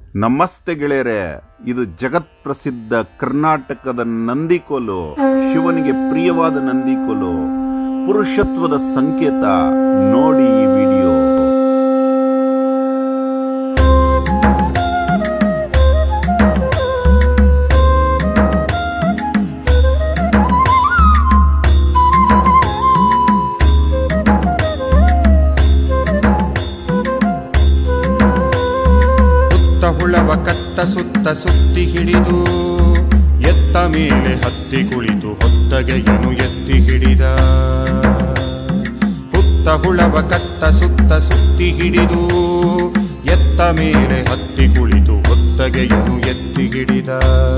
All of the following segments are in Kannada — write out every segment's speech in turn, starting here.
ನಮಸ್ತೆ ಗೆಳೆಯರೆ ಇದು ಜಗತ್ ಪ್ರಸಿದ್ಧ ಕರ್ನಾಟಕದ ನಂದಿಕೋಲು ಶಿವನಿಗೆ ಪ್ರಿಯವಾದ ನಂದಿಕೋಲು ಪುರುಷತ್ವದ ಸಂಕೇತ ನೋಡಿ ಈ ವಿಡಿಯೋ ಸುತ್ತ ಹುಳವ ಕತ್ತ ಸುತ್ತ ಸುತ್ತಿ ಹಿಡಿದು ಎತ್ತ ಮೇಲೆ ಹತ್ತಿ ಕುಳಿತು ಹೊತ್ತಗೆಯನು ಎತ್ತಿ ಹಿಡಿದ ಹುತ್ತ ಹುಳವ ಕತ್ತ ಸುತ್ತ ಸುತ್ತಿ ಹಿಡಿದು ಎತ್ತ ಮೇಲೆ ಹತ್ತಿ ಕುಳಿತು ಹೊತ್ತಗೆಯನು ಎತ್ತಿ ಹಿಡಿದ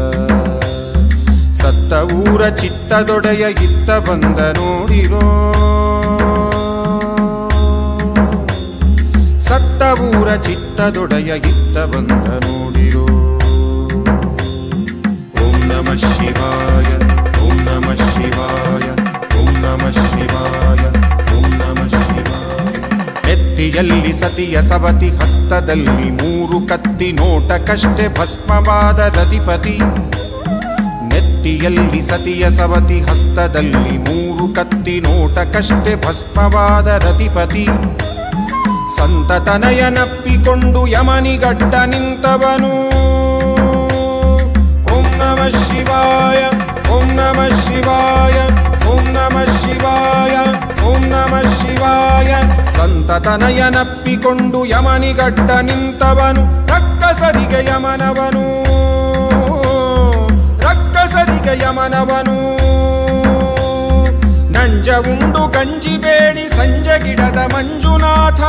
ಸತ್ತ ಊರ ಚಿತ್ತದೊಡೆಯ ಇತ್ತ ಬಂದ ನೋಡಿರೋ ಸತ್ತ ಊರ ಚಿತ್ತದೊಡೆಯ ಇತ್ತ ಬಂದ ನೋಡಿರೋ ಓಂ ನಮ ಶಿವಾಯ ಓಂ ನಮ ಶಿವಾಯ ಓಂ ನಮ ಶಿವಾಯ ಓಂ ನಮ ಶಿವಾಯ ಎತ್ತಿಯಲ್ಲಿ ಸತಿಯ ಸವತಿ ಹಸ್ತದಲ್ಲಿ ಮೂರು ಕತ್ತಿ ನೋಟಕ್ಕಷ್ಟೇ ಭಸ್ಮವಾದ ರತಿಪತಿ ನೆತ್ತಿಯಲ್ಲಿ ಸತಿಯ ಸವತಿ ಹಸ್ತದಲ್ಲಿ ಮೂರು ಕತ್ತಿ ನೋಟಕ್ಕಷ್ಟೇ ಭಸ್ಮವಾದ ರತಿಪತಿ ಸಂತತನಯನಪ್ಪಿಕೊಂಡು ಯಮನಿಗಡ್ಡ ನಿಂತವನು ಓಂ ನಮ ಶಿವಾಯ ಓಂ ನಮ ಶಿವಾಯ ಓಂ ನಮ ಶಿವಾಯ ಓಂ ನಮ ಶಿವಾಯ ಸಂತತನಯನಪ್ಪಿಕೊಂಡು ಯಮನಿಗಡ್ಡ ನಿಂತವನು ರಕ್ಕಸರಿಗೆ ಯಮನವನು ರಕ್ಕಸರಿಗೆ ಯಮನವನು ನಂಜ ಉಂಡು ಗಂಜಿ ಬೇಡಿ ಸಂಜೆ ಗಿಡದ ಮಂಜುನಾಥ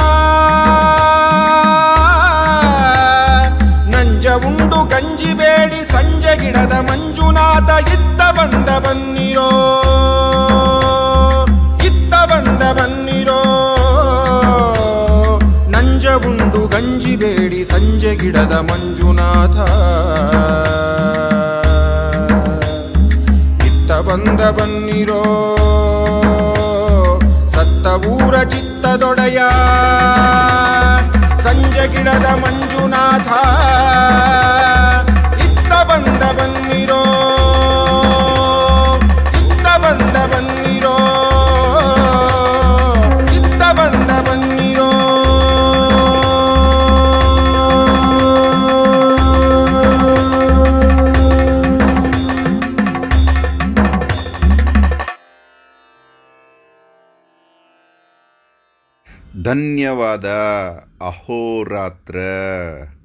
ನಂಜ ಉಂಡು ಗಂಜಿ ಬೇಡಿ ಸಂಜೆ ಗಿಡದ ಮಂಜುನಾಥ ಇತ್ತ ಬಂದ ಬನ್ನಿರೋ ಇತ್ತ ಬಂದ ಬನ್ನಿರೋ ನಂಜ ಉಂಡು ಗಂಜಿ ಬೇಡಿ ಸಂಜೆ ಗಿಡದ ಮಂಜುನಾಥ ಇತ್ತ ಬಂದ ಬನ್ನಿರೋ ಸತ್ತ ಊರ ಚಿತ್ತದೊಡೆಯ ಸಂಜೆ ಗಿಡದ ಮಂಜುನಾಥ ಇತ್ತ ಬಂದ ಬನ್ನಿರೋ ಇತ್ತ ಬಂದ ಬನ್ನಿರೋ ಇತ್ತ ಬಂದ ಬನ್ನಿರೋ ಧನ್ಯವಾದ ಅಹೋರಾತ್ರ